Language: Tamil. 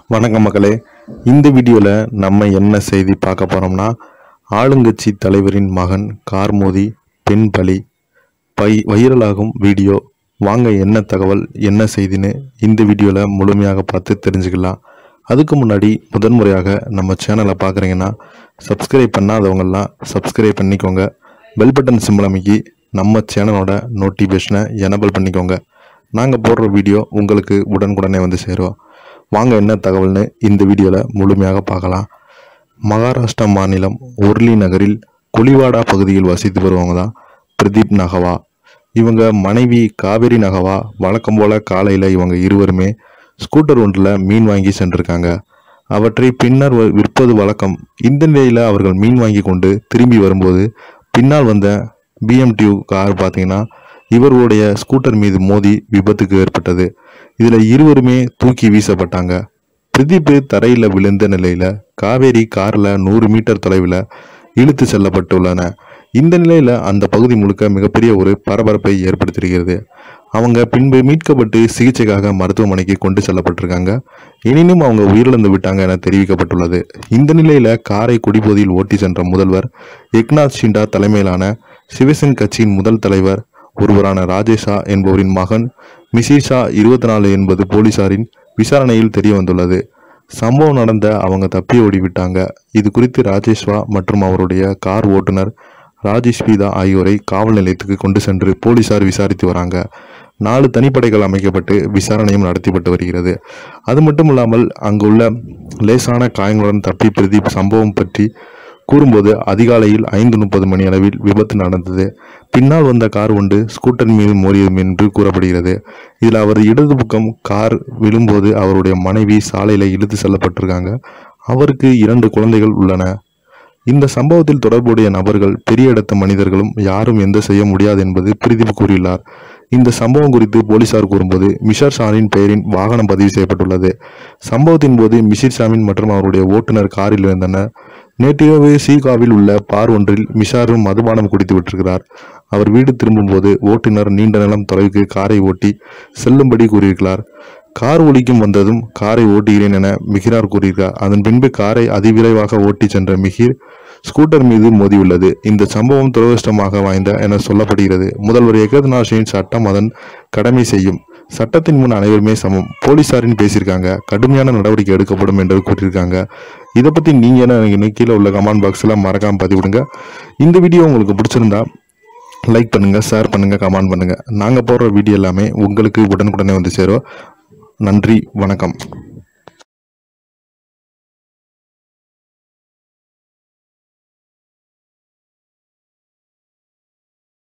வணக்கம் மக்களே இந்த வீடியோவில் நம்ம என்ன செய்தி பார்க்க போகிறோம்னா ஆளுங்கட்சி தலைவரின் மகன் கார் மோதி பெண் பலி பை வைரலாகும் வீடியோ வாங்க என்ன தகவல் என்ன செய்தின்னு இந்த வீடியோவில் முழுமையாக பார்த்து தெரிஞ்சுக்கலாம் அதுக்கு முன்னாடி முதன்முறையாக நம்ம சேனலை பார்க்குறீங்கன்னா சப்ஸ்கிரைப் பண்ணாதவங்கெல்லாம் சப்ஸ்கிரைப் பண்ணிக்கோங்க பெல் பட்டன் சிம்பிள் அமைக்கி நம்ம சேனலோட நோட்டிஃபிகேஷனை எனபிள் பண்ணிக்கோங்க நாங்கள் போடுற வீடியோ உங்களுக்கு உடனுக்குடனே வந்து சேரும் வாங்க என்ன தகவல்னு இந்த வீடியோவில் முழுமையாக பார்க்கலாம் மகாராஷ்டிரா மாநிலம் உர்லி நகரில் கொலிவாடா பகுதியில் வசித்து வருவவங்க தான் பிரதீப் நகவா இவங்க மனைவி காவேரி நகவா வழக்கம் போல காலையில் இவங்க இருவருமே ஸ்கூட்டர் ஒன்றில் மீன் வாங்கி சென்றிருக்காங்க அவற்றை பின்னர் வ- விற்பது வழக்கம் இந்த நிலையில் அவர்கள் மீன் வாங்கி கொண்டு திரும்பி வரும்போது பின்னால் வந்த பிஎம்டியூ கார் பார்த்தீங்கன்னா இவர்களுடைய ஸ்கூட்டர் மீது மோதி விபத்துக்கு ஏற்பட்டது இதில் இருவருமே தூக்கி வீசப்பட்டாங்க பிரதீப் தரையில் விழுந்த நிலையில் காவேரி காரில் நூறு மீட்டர் தொலைவில் இழுத்து செல்லப்பட்டுள்ளன இந்த நிலையில் அந்த பகுதி முழுக்க மிகப்பெரிய ஒரு பரபரப்பை ஏற்படுத்தியிருக்கிறது அவங்க பின்பு மீட்கப்பட்டு சிகிச்சைக்காக மருத்துவமனைக்கு கொண்டு செல்லப்பட்டிருக்காங்க எனினும் அவங்க உயிரிழந்து விட்டாங்க என தெரிவிக்கப்பட்டுள்ளது இந்த நிலையில் காரை குடிபோதையில் ஓட்டி சென்ற முதல்வர் ஏக்நாத் ஷிண்டா தலைமையிலான சிவசேன் கட்சியின் முதல் தலைவர் ஒருவரான ராஜேஷா என்பவரின் மகன் மிசிஷா இருபத்தி நாலு என்பது போலீசாரின் விசாரணையில் தெரிய வந்துள்ளது சம்பவம் நடந்த அவங்க தப்பி ஓடி விட்டாங்க இது குறித்து ராஜேஷ்வா மற்றும் அவருடைய கார் ஓட்டுநர் ராஜேஷ் பீதா ஆகியோரை காவல் நிலையத்துக்கு கொண்டு சென்று போலீசார் விசாரித்து வராங்க நாலு தனிப்படைகள் அமைக்கப்பட்டு விசாரணையும் நடத்தப்பட்டு வருகிறது அது மட்டும் இல்லாமல் அங்குள்ள லேசான காயங்களுடன் தப்பி பிரதீப் சம்பவம் பற்றி கூறும்போது அதிகாலையில் ஐந்து முப்பது மணி அளவில் விபத்து நடந்தது பின்னால் வந்த கார் ஒன்று ஸ்கூட்டர் மீது மோதியது என்று கூறப்படுகிறது இதில் அவர் இடது பக்கம் கார் விழும்போது அவருடைய மனைவி சாலையில் இழுத்து செல்லப்பட்டிருக்காங்க அவருக்கு இரண்டு குழந்தைகள் உள்ளன இந்த சம்பவத்தில் தொடர்புடைய நபர்கள் பெரிய இடத்த மனிதர்களும் யாரும் எந்த செய்ய முடியாது என்பது பிரதீப் கூறியுள்ளார் இந்த சம்பவம் குறித்து போலீசார் கூறும்போது மிஷர் ஷானின் பெயரின் வாகனம் பதிவு செய்யப்பட்டுள்ளது சம்பவத்தின் போது மிஷிர் ஷாமின் மற்றும் அவருடைய ஓட்டுநர் காரில் இருந்தனர் நேற்றிரவு சீகாவில் உள்ள பார் ஒன்றில் மிஷாரும் மதுபானம் குடித்து விட்டிருக்கிறார் அவர் வீடு திரும்பும்போது ஓட்டுநர் நீண்ட நிலம் தொலைவுக்கு காரை ஓட்டி செல்லும்படி கூறியிருக்கிறார் கார் ஒலிக்கும் வந்ததும் காரை ஓட்டுகிறேன் என மிகிரார் கூறியிருக்கார் அதன் பின்பு காரை அதிவிரைவாக ஓட்டி சென்ற மிகிர் ஸ்கூட்டர் மீது மோதியுள்ளது இந்த சம்பவம் துரதிருஷ்டமாக வாய்ந்த என சொல்லப்படுகிறது முதல்வர் ஏகநாஷின் சட்டம் அதன் கடமை செய்யும் சட்டத்தின் முன் அனைவருமே சமம் போலீசாரின் பேசியிருக்காங்க கடுமையான நடவடிக்கை எடுக்கப்படும் என்று கூறியிருக்காங்க இதை பற்றி நீங்கள் என்ன நினைக்கிறீங்க? கீழே உள்ள கமெண்ட் பாக்ஸில் மறக்காமல் பதிவிடுங்க இந்த வீடியோ உங்களுக்கு பிடிச்சிருந்தா லைக் பண்ணுங்கள் ஷேர் பண்ணுங்கள் கமெண்ட் பண்ணுங்கள் நாங்கள் போடுற வீடியோ எல்லாமே உங்களுக்கு உடனுக்குடனே வந்து சேரும் நன்றி வணக்கம்